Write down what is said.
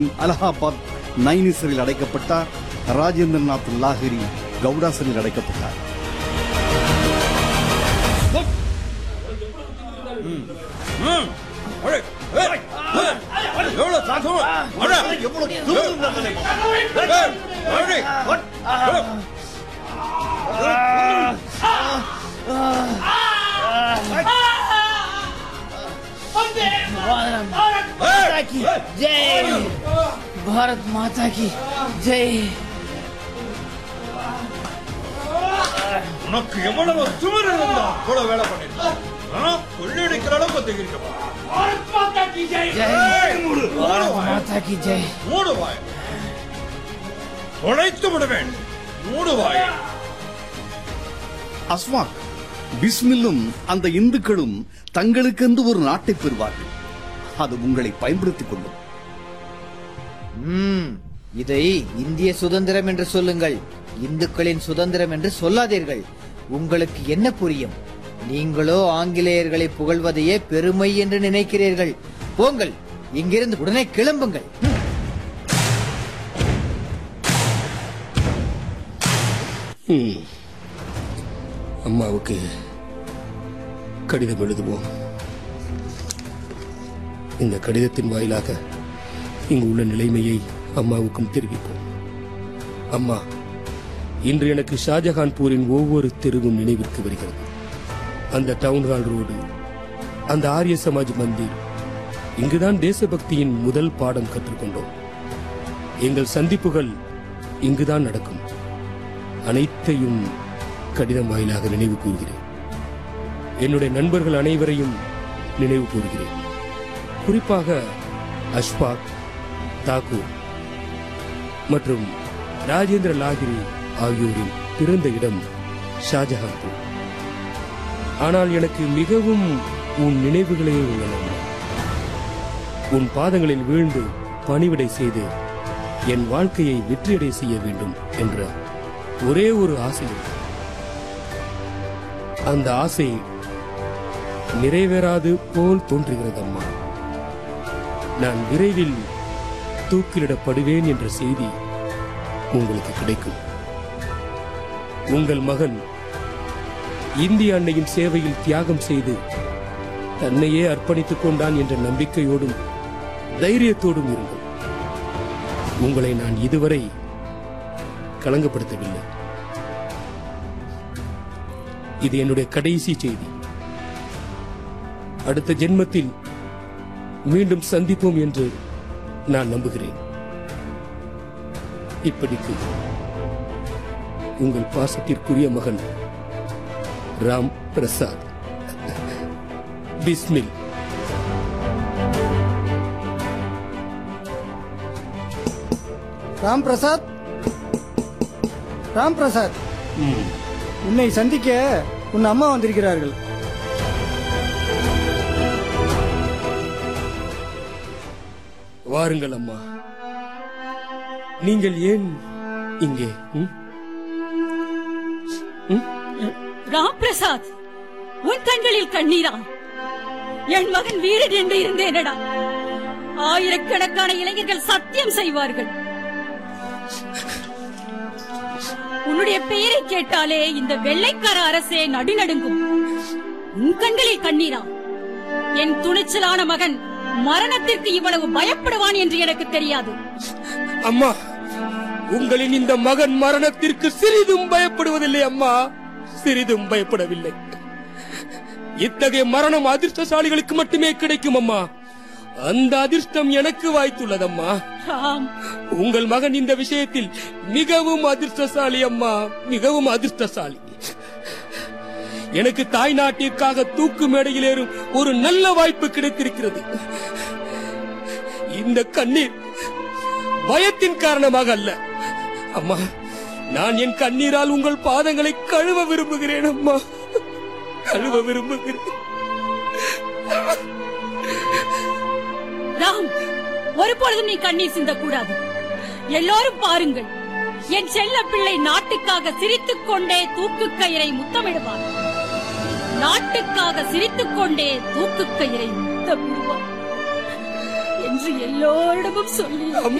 அலகாபாத் நைனிசரில் அடைக்கப்பட்டார் ராஜேந்திரநாத் லாகிரி கவுடாசரில் அடைக்கப்பட்டார் எவ்வளவு சாசம் माता की जय भारत माता की जय உனக்கு எவ்வளவு திமிரு இருந்தா கூட வேலை பண்ணிருக்க கொள்ளையடிக்கிற அளவுக்கு தெரிவிக்கப்பா जय भारत माता की जय மூடு வாய் உழைத்து விடுவேன் மூடு வாய் அஸ்வாக் பிஸ்மில்லும் அந்த இந்துக்களும் தங்களுக்கென்று ஒரு நாட்டை பெறுவார்கள் அது உங்களை பயன்படுத்திக் கொள்ளும் ம், இதை இந்திய சுதந்திரம் என்று சொல்லுங்கள் இந்துக்களின் சுதந்திரம் என்று சொல்லாதீர்கள் உங்களுக்கு என்ன புரியும் நீங்களோ ஆங்கிலேயர்களை புகழ்வதையே பெருமை என்று நினைக்கிறீர்கள் போங்கள் இங்கிருந்து உடனே கிளம்புங்கள் ம். அம்மாவுக்கு கடிதம் எழுதுவோம் இந்த கடிதத்தின் வாயிலாக இங்கு உள்ள நிலைமையை அம்மாவுக்கும் தெரிவிப்போம் அம்மா இன்று எனக்கு ஷாஜகான்பூரின் ஒவ்வொரு தெருவும் நினைவிற்கு வருகிறது அந்த டவுன் ஹால் ரோடு அந்த ஆரிய சமாஜ் மந்திர் இங்குதான் தேசபக்தியின் முதல் பாடம் கற்றுக்கொண்டோம் எங்கள் சந்திப்புகள் இங்குதான் நடக்கும் அனைத்தையும் கடிதம் வாயிலாக நினைவு கூறுகிறேன் என்னுடைய நண்பர்கள் அனைவரையும் நினைவு கூறுகிறேன் குறிப்பாக அஷ்பாக் தாக்கூர் மற்றும் ராஜேந்திர லாகிரி ஆகியோரின் பிறந்த இடம் ஷாஜஹான்பூர் ஆனால் எனக்கு மிகவும் உன் நினைவுகளே உள்ளன உன் பாதங்களில் வீழ்ந்து பணிவிடை செய்து என் வாழ்க்கையை வெற்றியடை செய்ய வேண்டும் என்ற ஒரே ஒரு ஆசை இருக்கு. அந்த ஆசை நிறைவேறாது போல் தோன்றுகிறது அம்மா நான் விரைவில் தூக்கிலிடப்படுவேன் என்ற செய்தி உங்களுக்கு கிடைக்கும் உங்கள் மகன் இந்திய அன்னையின் சேவையில் தியாகம் செய்து தன்னையே அர்ப்பணித்துக் கொண்டான் என்ற நம்பிக்கையோடும் தைரியத்தோடும் இருங்கள் உங்களை நான் இதுவரை களங்கப்படுத்தவில்லை இது என்னுடைய கடைசி செய்தி அடுத்த ஜென்மத்தில் மீண்டும் சந்திப்போம் என்று நான் நம்புகிறேன் இப்படிக்கு உங்கள் பாசத்திற்குரிய மகன் ராம் பிரசாத் பிஸ்மில் ராம் பிரசாத் ராம் பிரசாத் உன்னை சந்திக்க உன் அம்மா வந்திருக்கிறார்கள் வாருங்கள் அம்மா நீங்கள் ஏன் இங்கே ம்? ராம் பிரசாத் உன் கண்களில் கண்ணீரா என் மகன் வீரன் என்று இருந்தேனடா ஆயிரக்கணக்கான இளைஞர்கள் சத்தியம் செய்வார்கள் உன்னுடைய பெயரை கேட்டாலே இந்த வெள்ளைக்கார அரசே நடுநடுங்கும் உன் கண்களில் கண்ணீரா என் துணிச்சலான மகன் மரணத்திற்கு இவ்வளவு பயப்படுவான் என்று எனக்கு தெரியாது அம்மா உங்களின் இந்த மகன் மரணத்திற்கு சிறிதும் பயப்படுவதில்லை அம்மா சிறிதும் பயப்படவில்லை இத்தகைய மரணம் அதிர்ஷ்டசாலிகளுக்கு மட்டுமே கிடைக்கும் அம்மா அந்த அதிர்ஷ்டம் எனக்கு வாய்த்துள்ளதம்மா ராம் உங்கள் மகன் இந்த விஷயத்தில் மிகவும் அதிர்ஷ்டசாலி அம்மா மிகவும் அதிர்ஷ்டசாலி எனக்கு தாய் நாட்டிற்காக தூக்கு மேடையில் ஏறும் ஒரு நல்ல வாய்ப்பு கிடைத்திருக்கிறது இந்த கண்ணீர் பயத்தின் காரணமாக அல்ல அம்மா நான் என் கண்ணீரால் உங்கள் பாதங்களை கழுவ விரும்புகிறேன் அம்மா கழுவ விரும்புகிறேன் ராம் ஒருபொழுதும் நீ கண்ணீர் சிந்தக்கூடாது எல்லோரும் பாருங்கள் என் செல்ல பிள்ளை நாட்டுக்காக சிரித்துக் கொண்டே தூக்கு கயிறை முத்தமிடுவார் நாட்டுக்காக சிரித்துக் கொண்டே தூக்கு கயிறை முத்தமிடுவார் என் என்று எல்லோரிடமும் சொல்லி